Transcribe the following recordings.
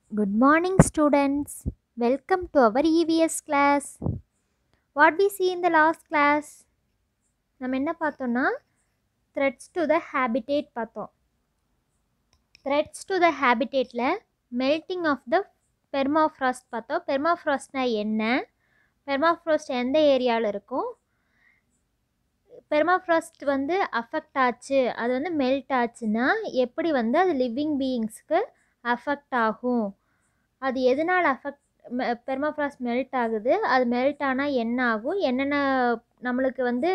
Good morning, students. Welcome to our EVS class. What we see in the last class? நம்ம என்ன பார்த்தோம்னா threats to the habitat பார்த்தோம் threats to the ஹேபிடேட்டில் melting of the permafrost பார்த்தோம் பெர்மாஃப்ராஸ்ட்னா என்ன பெர்மாஃப்ராஸ்ட் எந்த ஏரியாவில் இருக்கும் பெர்மாஃப்ராஸ்ட் வந்து அஃபெக்ட் ஆச்சு அது வந்து மெல்ட் ஆச்சுன்னா எப்படி வந்து அது லிவிங் பீயிங்ஸ்க்கு அஃபெக்ட் ஆகும் அது எதனால் அஃபெக்ட் பெர்மாஃப்ராஸ்ட் மெல்ட் ஆகுது அது மெல்ட் ஆனால் என்ன ஆகும் என்னென்ன நம்மளுக்கு வந்து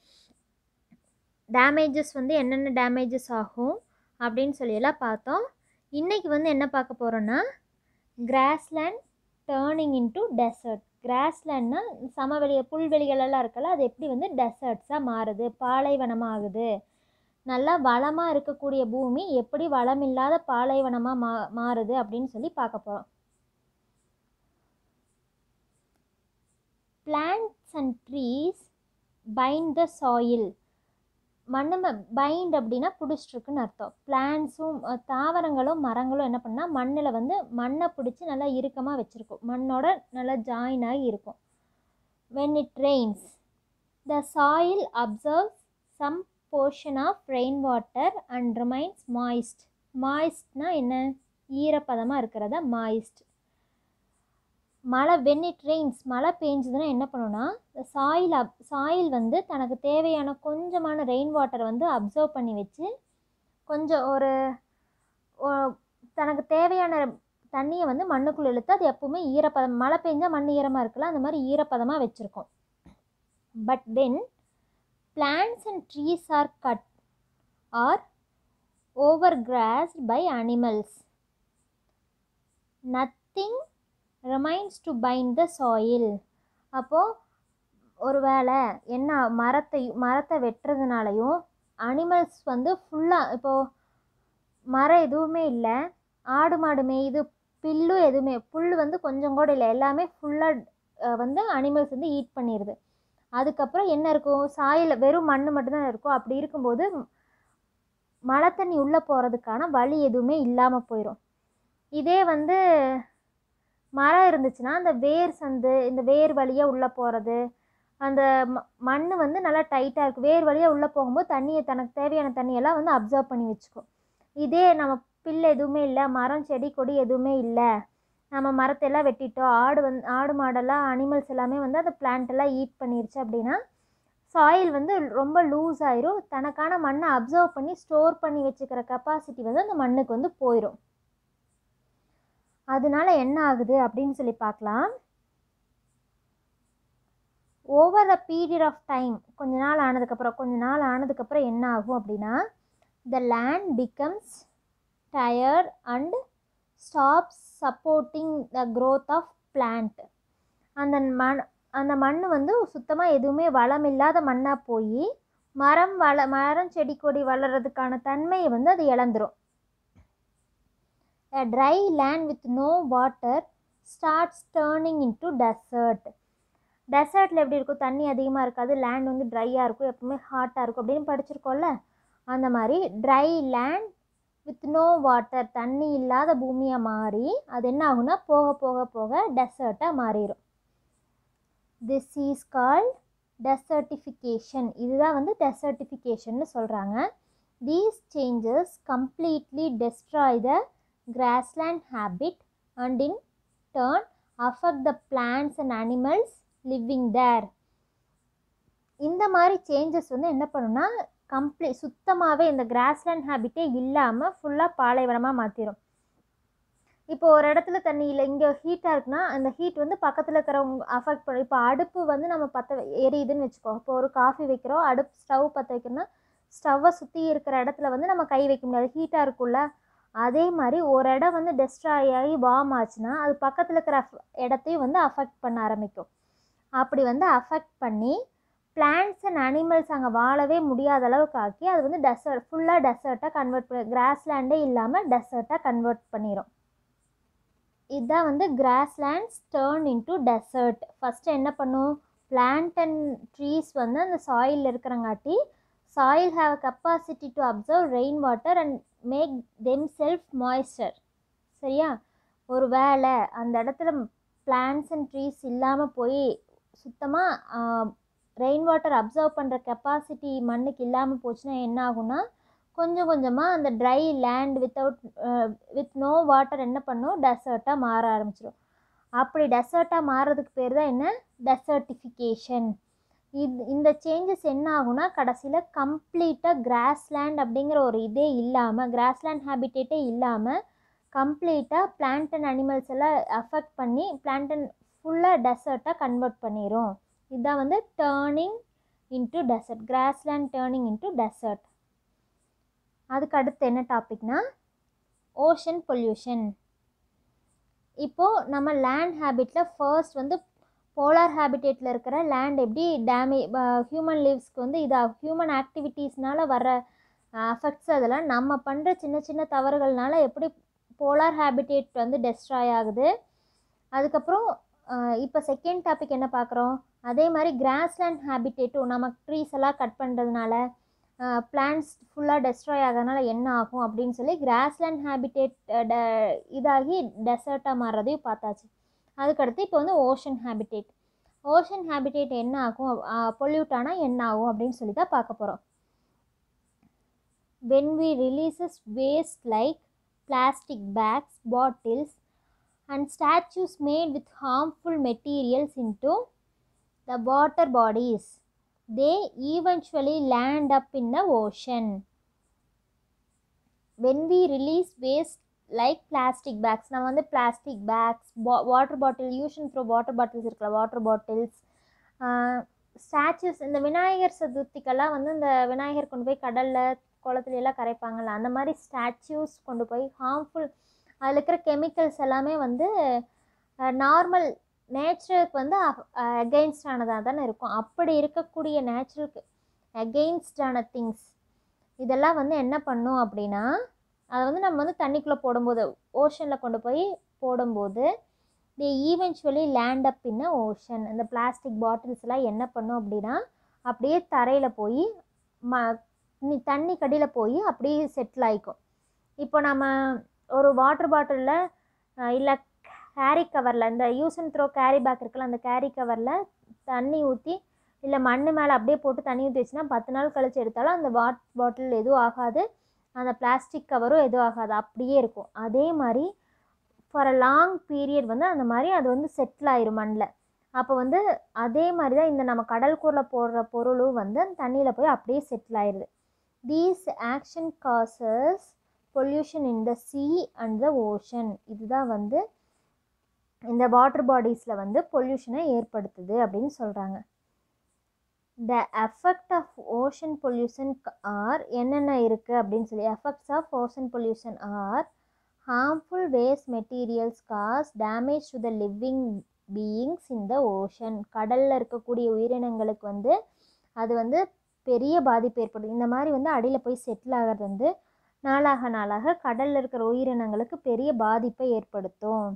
டேமேஜஸ் வந்து என்னென்ன டேமேஜஸ் ஆகும் அப்படின்னு சொல்லியெல்லாம் பார்த்தோம் இன்றைக்கி வந்து என்ன பார்க்க போகிறோன்னா கிராஸ்லேண்ட் டேர்னிங் இன்டு டெசர்ட் கிராஸ்லேண்ட்னா சமவெளி புல்வெளிகளெல்லாம் இருக்கல அது எப்படி வந்து டெசர்ட்ஸாக மாறுது பாலைவனமாக ஆகுது நல்லா வளமாக இருக்கக்கூடிய பூமி எப்படி வளமில்லாத பாலைவனமாக மா மாறுது அப்படின்னு சொல்லி பார்க்க போகிறோம் plants and trees bind the soil மண்ணு பைண்ட் அப்படின்னா பிடிச்சிருக்குன்னு அர்த்தம் பிளான்ஸும் தாவரங்களும் மரங்களும் என்ன பண்ணால் மண்ணில் வந்து மண்ணை பிடிச்சி நல்லா இறுக்கமாக வச்சுருக்கும் மண்ணோட நல்லா ஜாயின் ஆகி இருக்கும் when it rains the soil absorbs some portion of rain water and remains moist மாய்ஸ்ட்னா என்ன ஈரப்பதமாக இருக்கிறத மாய்ஸ்ட் மழை வென் இட் ரெயின்ஸ் மழை பெஞ்சதுன்னா என்ன பண்ணுன்னா சாயில் அப் சாயில் வந்து தனக்கு தேவையான கொஞ்சமான ரெயின் வாட்டரை வந்து அப்சர்வ் பண்ணி வச்சு கொஞ்சம் ஒரு தனக்கு தேவையான தண்ணியை வந்து மண்ணுக்குள்ளே இழுத்து அது எப்போவுமே ஈரப்பதம் மழை பெஞ்சால் மண் ஈரமாக இருக்கலாம் அந்த மாதிரி ஈரப்பதமாக வச்சுருக்கோம் but then plants and trees are cut or overgrazed by animals nothing remains to bind the soil அப்போது ஒரு வேளை என்ன மரத்தை மரத்தை வெட்டுறதுனாலையும் அனிமல்ஸ் வந்து ஃபுல்லாக இப்போது மரம் எதுவுமே இல்லை ஆடு மாடு மேயுது பில்லும் எதுவுமே புல் வந்து கொஞ்சம் கூட இல்லை எல்லாமே ஃபுல்லாக வந்து அனிமல்ஸ் வந்து ஈட் பண்ணிடுது அதுக்கப்புறம் என்ன இருக்கும் சாயில் வெறும் மண் மட்டும்தான் இருக்கும் அப்படி இருக்கும்போது மழை தண்ணி உள்ளே போகிறதுக்கான வழி எதுவுமே இல்லாமல் போயிடும் இதே வந்து மரம் இருந்துச்சுன்னா அந்த வேர் சந்து இந்த வேர் வழியாக உள்ளே போகிறது அந்த ம மண் வந்து நல்லா டைட்டாக இருக்குது வேர் வழியாக உள்ளே போகும்போது தண்ணியை தனக்கு தேவையான தண்ணியெல்லாம் வந்து அப்சர்வ் பண்ணி வச்சுக்கும் இதே நம்ம பில்லு எதுவுமே இல்லை மரம் செடி கொடி எதுவுமே இல்லை நம்ம மரத்தையெல்லாம் வெட்டிட்டோம் ஆடு வந்து ஆடு மாடெல்லாம் அனிமல்ஸ் எல்லாமே வந்து அந்த பிளான்ட் எல்லாம் ஈட் பண்ணிருச்சு அப்படின்னா சாயில் வந்து ரொம்ப லூஸ் ஆயிரும் தனக்கான மண்ணை அப்சர்வ் பண்ணி ஸ்டோர் பண்ணி வச்சுக்கிற கெப்பாசிட்டி வந்து அந்த மண்ணுக்கு வந்து போயிடும் அதனால என்ன ஆகுது அப்படின்னு சொல்லி பார்க்கலாம் over a period of time கொஞ்ச நாள் ஆனதுக்கப்புறம் கொஞ்ச நாள் ஆனதுக்கப்புறம் என்ன ஆகும் அப்படின்னா the land becomes tired and stops supporting the growth of plant அந்த மண் அந்த மண் வந்து சுத்தமாக எதுவுமே வளம் இல்லாத மண்ணாக போய் மரம் வள மரம் செடி கொடி வளர்கிறதுக்கான தன்மையை வந்து அது இழந்துடும் A dry land with no water starts turning into desert. டெசர்ட்டில் எப்படி இருக்கும் தண்ணி அதிகமாக இருக்காது லேண்ட் வந்து ட்ரையாக இருக்கும் எப்பவுமே ஹாட்டாக இருக்கும் அப்படின்னு படிச்சிருக்கோம்ல அந்த மாதிரி dry land with no water தண்ணி இல்லாத பூமியாக மாறி அது என்ன ஆகுனா போக போக போக டெசர்ட்டாக மாறிடும் திஸ் இஸ் கால்ட் டெசர்டிஃபிகேஷன் இதுதான் வந்து டெசர்டிஃபிகேஷன்னு சொல்கிறாங்க these changes completely destroy the grassland habit and in turn affect the plants and animals living there இந்த மாதிரி சேஞ்சஸ் வந்து என்ன பண்ணுன்னா கம்ப்ளீ சுத்தமாகவே இந்த கிராஸ்லேண்ட் ஹேபிட்டே இல்லாமல் ஃபுல்லாக பாலைவனமாக மாற்றிடும் இப்போ ஒரு இடத்துல தண்ணி இல்லை இங்கே ஹீட்டாக இருக்குன்னா அந்த ஹீட் வந்து பக்கத்தில் இருக்கிறவங்க அஃபெக்ட் பண்ணும் இப்போ அடுப்பு வந்து நம்ம பற்ற எரியுதுன்னு வச்சுக்கோ இப்போ ஒரு காஃபி வைக்கிறோம் அடுப்பு ஸ்டவ் பற்ற வைக்கணும்னா ஸ்டவ்வை சுற்றி இருக்கிற இடத்துல வந்து நம்ம கை வைக்க முடியாது ஹீட்டாக இருக்கும்ல அதே மாதிரி ஒரு இடம் வந்து டெஸ்ட்ராய் ஆகி பாம் ஆச்சுன்னா அது பக்கத்தில் இருக்கிற இடத்தையும் வந்து அஃபெக்ட் பண்ண ஆரம்பிக்கும் அப்படி வந்து அஃபெக்ட் பண்ணி பிளான்ட்ஸ் அண்ட் அனிமல்ஸ் அங்கே வாழவே முடியாத அளவுக்கு ஆக்கி அது வந்து டெசர்ட் ஃபுல்லாக டெசர்ட்டாக கன்வெர்ட் பண்ணி கிராஸ்லேண்டே இல்லாமல் டெசர்ட்டாக கன்வெர்ட் பண்ணிடும் இதுதான் வந்து grasslands turn into desert first என்ன பண்ணும் பிளான்ட் அண்ட் ட்ரீஸ் வந்து அந்த சாயில் இருக்கிறங்காட்டி soil have capacity to absorb rain water and make them self moisture சரியா ஒரு வேளை அந்த இடத்துல பிளான்ஸ் அண்ட் ட்ரீஸ் இல்லாமல் போய் சுத்தமாக ரெயின் வாட்டர் அப்சர்வ் பண்ணுற கெப்பாசிட்டி மண்ணுக்கு இல்லாமல் போச்சுன்னா என்ன ஆகும்னா கொஞ்சம் கொஞ்சமாக அந்த dry land without with no water என்ன பண்ணும் டெசர்ட்டாக மாற ஆரம்பிச்சிடும் அப்படி டெசர்ட்டாக மாறுறதுக்கு பேர் தான் என்ன டெசர்ட்டிஃபிகேஷன் இது இந்த சேஞ்சஸ் என்ன ஆகும்னா கடைசியில் கம்ப்ளீட்டாக கிராஸ்லேண்ட் அப்படிங்கிற ஒரு இதே இல்லாமல் கிராஸ்லேண்ட் ஹேபிட்டேட்டே இல்லாமல் கம்ப்ளீட்டாக பிளான்ட் அண்ட் அனிமல்ஸ் எல்லாம் அஃபெக்ட் பண்ணி பிளான்ட் அண்ட் ஃபுல்லாக டெசர்ட்டாக கன்வெர்ட் பண்ணிடும் இதுதான் வந்து turning into desert grassland turning into desert அதுக்கு அடுத்து என்ன டாபிக்னா ஓஷன் பொல்யூஷன் இப்போது நம்ம லேண்ட் ஹேபிட்டில் ஃபர்ஸ்ட் வந்து போலார் ஹேபிட்டேட்டில் இருக்கிற லேண்ட் எப்படி டேமே ஹியூமன் லீவ்ஸ்க்கு வந்து இது ஹியூமன் ஆக்டிவிட்டீஸ்னால வர அஃபெக்ட்ஸ் அதெல்லாம் நம்ம பண்ணுற சின்ன சின்ன தவறுகள்னால எப்படி போலார் ஹேபிட்டேட் வந்து டெஸ்ட்ராய் ஆகுது அதுக்கப்புறம் இப்போ செகண்ட் டாபிக் என்ன பார்க்குறோம் அதே மாதிரி கிராஸ்லேண்ட் ஹேபிட்டேட்டும் நம்ம ட்ரீஸ் எல்லாம் கட் பண்ணுறதுனால பிளான்ஸ் ஃபுல்லாக டெஸ்ட்ராய் ஆகிறதுனால என்ன ஆகும் அப்படின்னு சொல்லி கிராஸ்லேண்ட் ஹேபிட்டேட் இதாகி டெசர்ட்டாக மாறுறதையும் பார்த்தாச்சு அதுக்கடுத்து இப்போ வந்து ஓஷன் ஹேபிட்டேட் ஓஷன் ஹேபிட்டேட் என்ன ஆகும் பொல்யூட் ஆனால் என்ன ஆகும் அப்படின்னு சொல்லி தான் பார்க்க போகிறோம் when we releases waste like plastic bags, bottles, and statues made with harmful materials into the water bodies. They eventually land up in the ocean. When we release waste like plastic bags நம்ம வந்து plastic bags பா water bottle use and throw water bottles இருக்கல water bottles statues இந்த விநாயகர் சதுர்த்திக்கெல்லாம் வந்து இந்த விநாயகர் கொண்டு போய் கடலில் குளத்துல எல்லாம் கரைப்பாங்கள்ல அந்த மாதிரி ஸ்டாச்சுஸ் கொண்டு போய் ஹார்ம்ஃபுல் அதில் இருக்கிற கெமிக்கல்ஸ் எல்லாமே வந்து நார்மல் நேச்சுரலுக்கு வந்து அகெயின்ஸ்டானதாக தானே இருக்கும் அப்படி இருக்கக்கூடிய நேச்சுரலுக்கு அகெயின்ஸ்டான திங்ஸ் இதெல்லாம் வந்து என்ன பண்ணும் அப்படின்னா அதை வந்து நம்ம வந்து தண்ணிக்குள்ளே போடும்போது ஓஷனில் கொண்டு போய் போடும்போது they eventually land up in ocean இந்த பிளாஸ்டிக் பாட்டில்ஸ் எல்லாம் என்ன பண்ணும் அப்படின்னா அப்படியே தரையில் போய் ம நீ தண்ணி கடியில் போய் அப்படியே செட்டில் ஆகிக்கும் இப்போ நம்ம ஒரு வாட்டர் பாட்டிலில் இல்லை கேரி கவரில் இந்த use and throw carry bag இருக்குல்ல அந்த கேரி கவரில் தண்ணி ஊற்றி இல்லை மண் மேலே அப்படியே போட்டு தண்ணி ஊற்றி வச்சுன்னா பத்து நாள் கழிச்சு எடுத்தாலும் அந்த வாட் பாட்டில் எதுவும் ஆகாது அந்த பிளாஸ்டிக் கவரும் எதுவும் ஆகாது அப்படியே இருக்கும் அதே மாதிரி ஃபார் அ லாங் பீரியட் வந்து அந்த மாதிரி அது வந்து செட்டில் ஆயிரும் மண்ணில் அப்போ வந்து அதே மாதிரி தான் இந்த நம்ம கடல்கூரில் போடுற பொருளும் வந்து அந்த தண்ணியில் போய் அப்படியே செட்டில் ஆயிடுது these action causes pollution in the sea and the ocean இதுதான் வந்து இந்த வாட்டர் பாடிஸில் வந்து பொல்யூஷனை ஏற்படுத்துது அப்படின்னு சொல்கிறாங்க the effect of ocean pollution are என்னென்ன இருக்குது அப்படின்னு சொல்லி effects of ocean pollution are harmful waste materials cause damage to the living beings in the ocean கடலில் இருக்கக்கூடிய உயிரினங்களுக்கு வந்து அது வந்து பெரிய பாதிப்பு ஏற்படுது இந்த மாதிரி வந்து அடியில் போய் செட்டில் ஆகிறது வந்து நாளாக நாளாக கடலில் இருக்கிற உயிரினங்களுக்கு பெரிய பாதிப்பை ஏற்படுத்தும்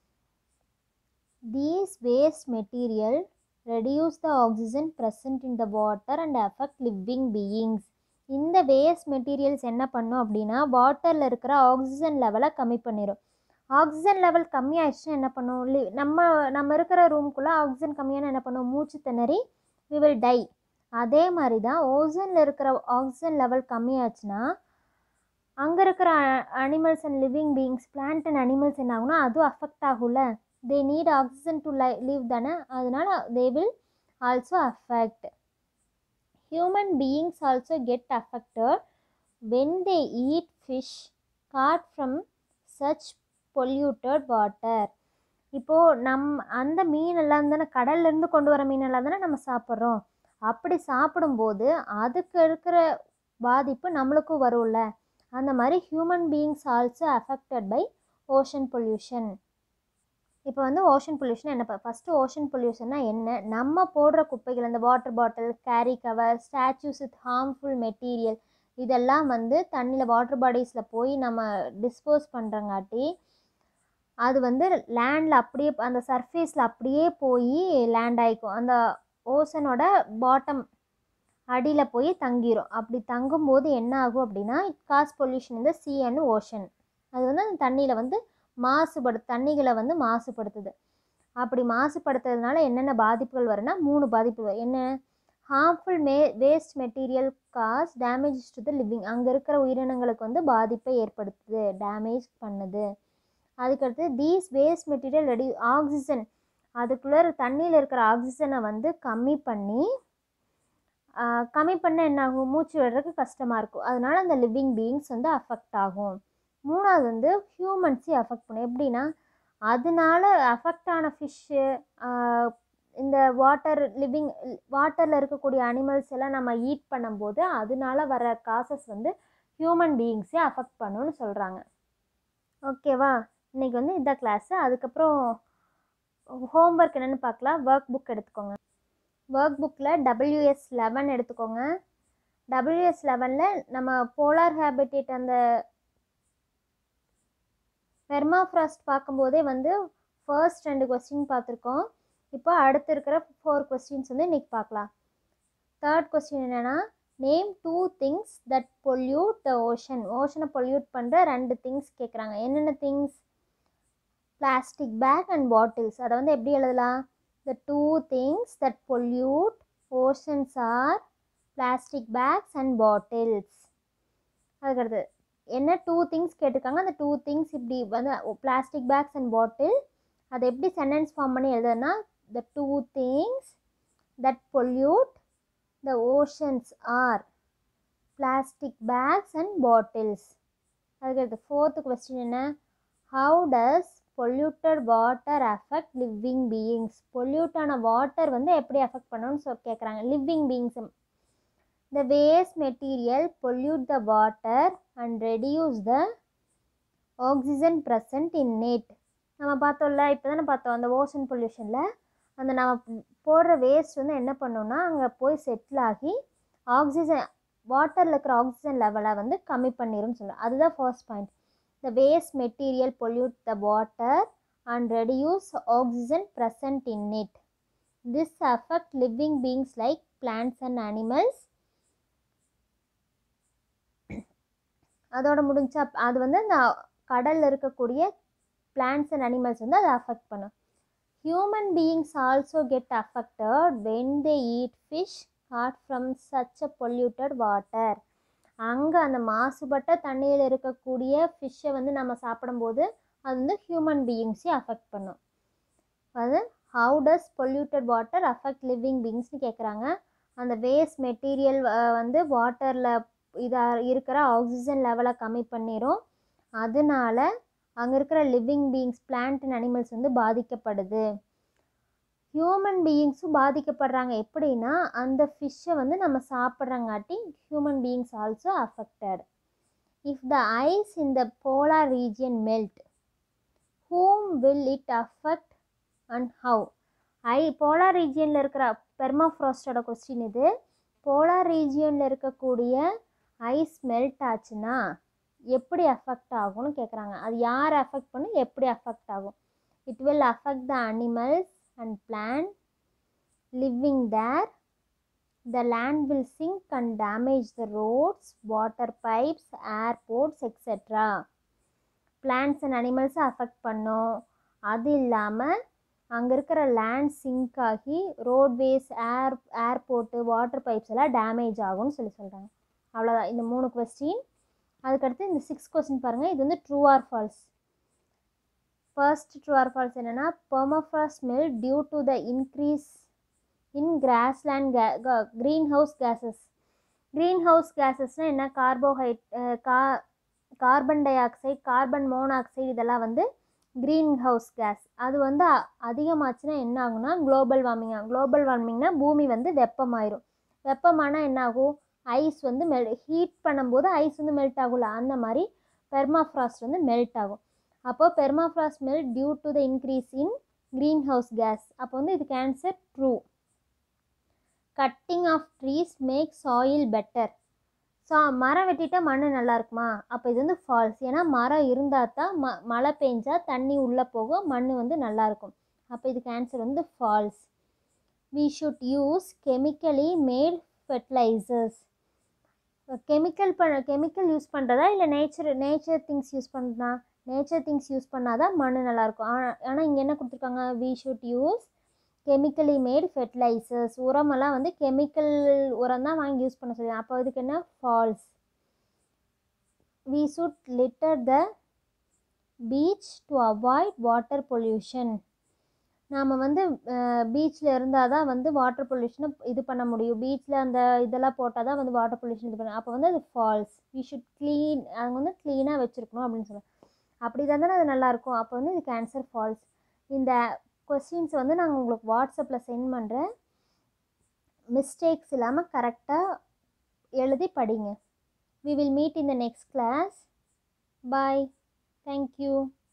these waste material reduce the oxygen present in the water and affect living beings இந்த வேஸ்ட் மெட்டீரியல்ஸ் என்ன பண்ணும் அப்படின்னா வாட்டரில் இருக்கிற ஆக்சிஜன் லெவலை கம்மி பண்ணிடும் ஆக்சிஜன் லெவல் கம்மியாயிடுச்சுன்னா என்ன பண்ணும் லி நம்ம நம்ம இருக்கிற ரூம்குள்ளே ஆக்சிஜன் கம்மியான என்ன பண்ணும் மூச்சு திணறி வி வில் டை அதே மாதிரி தான் ஓசனில் இருக்கிற ஆக்சிஜன் லெவல் கம்மியாச்சுன்னா அங்கே இருக்கிற animals and living beings plant and animals என்ன ஆகும்னா அதுவும் அஃபெக்ட் ஆகும்ல they need oxygen to lie live தானே அதனால they will also affect human beings also get affected when they eat fish caught from such polluted water இப்போது நம் அந்த மீனெல்லாம் தானே கடல்லேருந்து கொண்டு வர மீனெல்லாம் தானே நம்ம சாப்பிட்றோம் அப்படி சாப்பிடும்போது அதுக்கு இருக்கிற பாதிப்பு நம்மளுக்கும் வரும்ல அந்த மாதிரி human beings also affected by ocean pollution இப்போ வந்து ஓஷன் பொல்யூஷன் என்ன ஃபஸ்ட்டு ஓஷன் பொல்யூஷன்னா என்ன நம்ம போடுற குப்பைகள் அந்த water bottle carry cover statues with harmful material இதெல்லாம் வந்து தண்ணியில் வாட்டர் பாடிஸில் போய் நம்ம டிஸ்போஸ் பண்ணுறங்காட்டி அது வந்து லேண்டில் அப்படியே அந்த சர்ஃபேஸில் அப்படியே போய் லேண்ட் ஆகிக்கும் அந்த ஓசனோட பாட்டம் அடியில் போய் தங்கிரும் அப்படி தங்கும்போது என்ன ஆகும் அப்படின்னா இட் காஸ் பொல்யூஷன் இந்த சி அண்ட் ஓஷன் அது வந்து அந்த தண்ணியில் வந்து மாசுபடு தண்ணிகளை வந்து மாசுபடுத்துது அப்படி மாசுபடுத்துறதுனால என்னென்ன பாதிப்புகள் வரும்னா மூணு பாதிப்பு வரும் என்ன harmful may waste material cause damage to the living அங்கே இருக்கிற உயிரினங்களுக்கு வந்து பாதிப்பை ஏற்படுத்துது டேமேஜ் பண்ணுது அதுக்கடுத்து these waste material ready oxygen அதுக்குள்ளே தண்ணியில் இருக்கிற ஆக்சிஜனை வந்து கம்மி பண்ணி ஆஹ் கம்மி பண்ண என்ன ஆகும் மூச்சு விடுறதுக்கு கஷ்டமாக இருக்கும் அதனால அந்த லிவிங் பீயிங்ஸ் வந்து அஃபெக்ட் ஆகும் மூணாவது வந்து ஹியூமன்ஸையும் அஃபெக்ட் பண்ணும் எப்படின்னா அதனால அஃபெக்ட் ஆன ஃபிஷ்ஷு இந்த வாட்டர் லிவிங் வாட்டரில் இருக்கக்கூடிய அனிமல்ஸ் எல்லாம் நம்ம ஈட் பண்ணும்போது அதனால வர காசஸ் வந்து ஹியூமன் பீயிங்ஸே அஃபெக்ட் பண்ணுன்னு சொல்கிறாங்க ஓகேவா இன்றைக்கி வந்து இதான் கிளாஸு அதுக்கப்புறம் ஹோம்ஒர்க் என்னென்னு பார்க்கலாம் ஒர்க் புக் எடுத்துக்கோங்க ஒர்க் புக்கில் டபிள்யூஎஸ் லெவன் எடுத்துக்கோங்க டபிள்யூஎஸ் லெவனில் நம்ம போலார் ஹேபிடேட் அந்த பெர்மாஃப்ராஸ்ட் பார்க்கும்போதே வந்து ஃபர்ஸ்ட் ரெண்டு கொஸ்டின் பார்த்துருக்கோம் இப்போ அடுத்து இருக்கிற ஃபோர் கொஸ்டின்ஸ் வந்து இன்றைக்கி பார்க்கலாம் தேர்ட் கொஸ்டின் என்னென்னா name two things that pollute the ocean ஓஷனை பொல்யூட் பண்ணுற ரெண்டு திங்ஸ் கேட்குறாங்க என்னென்ன things plastic bag and bottles அதை வந்து எப்படி எழுதலாம் the two things that pollute oceans are plastic bags and bottles அதுக்கடுத்து என்ன டூ திங்ஸ் கேட்டிருக்காங்க அந்த டூ திங்ஸ் இப்படி வந்து பிளாஸ்டிக் பேக்ஸ் அண்ட் பாட்டில் அதை எப்படி சென்டென்ஸ் ஃபார்ம் பண்ணி எழுதுனா the two things that pollute the oceans are plastic bags and bottles அதுக்கடுத்து ஃபோர்த்து கொஸ்டின் என்ன how does polluted water affect living beings பொல்யூட்டான வாட்டர் வந்து எப்படி அஃபெக்ட் பண்ணணும்னு சொல் கேட்குறாங்க living beings the waste material pollute the water and reduce the oxygen present in நேட் நம்ம பார்த்தோம்ல இப்போ தானே பார்த்தோம் அந்த ஓஷன் பொல்யூஷனில் அந்த நம்ம போடுற வேஸ்ட் வந்து என்ன பண்ணோம்னா அங்கே போய் செட்டில் ஆகி ஆக்சிஜன் வாட்டரில் இருக்கிற ஆக்சிஜன் லெவலை வந்து கம்மி பண்ணிரும்னு சொல்கிறோம் அதுதான் first point the waste material pollute the water and reduce oxygen present in it this affect living beings like plants and animals அதோட முடிஞ்சா அது வந்து அந்த கடலில் இருக்கக்கூடிய பிளான்ட்ஸ் அண்ட் அனிமல்ஸ் வந்து அதை அஃபெக்ட் பண்ணும் human beings also get affected when they eat fish caught from such a polluted water அங்கே அந்த மாசுபட்ட தண்ணியில் இருக்கக்கூடிய ஃபிஷ்ஷை வந்து நம்ம சாப்பிடும்போது அது வந்து ஹியூமன் பீயிங்ஸையும் அஃபெக்ட் பண்ணும் அது how does polluted water affect living பீயிங்ஸ்னு கேட்குறாங்க அந்த வேஸ்ட் மெட்டீரியல் வந்து வாட்டரில் இதாக இருக்கிற ஆக்சிஜன் லெவலை கம்மி பண்ணிடும் அதனால அங்கே இருக்கிற living beings plant and animals வந்து பாதிக்கப்படுது ஹியூமன் பீயிங்ஸும் பாதிக்கப்படுறாங்க எப்படின்னா அந்த ஃபிஷ்ஷை வந்து நம்ம சாப்பிட்றங்காட்டி human beings also affected if the ice in the polar region melt hmm will it affect and how I polar ரீஜியனில் இருக்கிற பெர்மாஃப்ராஸ்டோட கொஸ்டின் இது போலார் ரீஜியனில் இருக்கக்கூடிய ஐஸ் மெல்ட் ஆச்சுன்னா எப்படி அஃபெக்ட் ஆகும்னு கேட்குறாங்க அது யார் அஃபெக்ட் பண்ணும் எப்படி அஃபெக்ட் ஆகும் it will affect the animals and plant living there the land will sink and damage the roads water pipes airports etcetera plants and அனிமல்ஸை அஃபெக்ட் பண்ணும் அது இல்லாமல் அங்கே இருக்கிற லேண்ட் சிங்க் ஆகி roadways air airport water pipes எல்லாம் damage ஆகும்னு சொல்லி சொல்கிறாங்க அவ்வளோதான் இந்த மூணு கொஸ்டின் அதுக்கடுத்து இந்த சிக்ஸ் கொஸ்டின் பாருங்கள் இது வந்து true or false first true or false என்னென்னா permafrost melt due to the increase in grassland கே greenhouse gases greenhouse கேஸஸ்னால் என்ன கார்போஹைட் கா carbon dioxide carbon monoxide இதெல்லாம் வந்து க்ரீன் ஹவுஸ் கேஸ் அது வந்து அ- அதிகமாச்சுன்னா என்ன ஆகும்னா குளோபல் வார்மிங் ஆகும் குளோபல் வார்மிங்னா பூமி வந்து வெப்பமாயிரும் வெப்பமானால் என்ன ஆகும் ஐஸ் வந்து மெல் ஹீட் பண்ணும்போது ஐஸ் வந்து மெல்ட் ஆகும்ல அந்த மாதிரி பெர்மாஃப்ராஸ்ட் வந்து மெல்ட் ஆகும் அப்போ permafrost melt due to the increase in greenhouse gas அப்போ வந்து இதுக்கு answer true cutting off trees make soil better so மரம் வெட்டிட்டா மண் நல்லா இருக்குமா அப்போ இது வந்து ஃபால்ஸ் ஏன்னா மரம் இருந்தால் தான் ம மழை பெஞ்சா தண்ணி உள்ளே போகும் மண் வந்து நல்லா இருக்கும் அப்போ இதுக்கு ஆன்சர் வந்து false we should use chemically made fertilisers chemical பண்ண கெமிக்கல் யூஸ் பண்ணுறதா இல்லை நேச்சர் நேச்சர் திங்ஸ் யூஸ் பண்ணுறதா நேச்சர் திங்ஸ் யூஸ் பண்ணால் தான் மண் நல்லாயிருக்கும் ஆனால் இங்கே என்ன கொடுத்துருக்காங்க we should use chemically made fertilisers உரமெல்லாம் வந்து கெமிக்கல் உரம் தான் வாங்கி யூஸ் பண்ண சொல்லி அப்போ இதுக்கு என்ன false we should litter the beach to avoid water pollution நாம் வந்து பீச்சில் இருந்தால் தான் வந்து வாட்டர் பொல்யூஷனை இது பண்ண முடியும் பீச்சில் அந்த இதெல்லாம் போட்டால் தான் வந்து வாட்டர் பொல்யூஷன் இது பண்ண அப்போ வந்து அது ஃபால்ஸ் வி ஷுட் க்ளீன் அவங்க வந்து க்ளீனாக வச்சுருக்கணும் அப்படின்னு சொல்லுவாங்க அப்படி தான் தானே அது நல்லாயிருக்கும் அப்போ வந்து இதுக்கு ஆன்சர் ஃபால்ஸ் இந்த கொஸ்டின்ஸ் வந்து நாங்கள் உங்களுக்கு வாட்ஸ்அப்பில் சென்ட் பண்ணுறேன் மிஸ்டேக்ஸ் இல்லாமல் கரெக்டாக எழுதி படிங்க we will meet in the next class bye thank you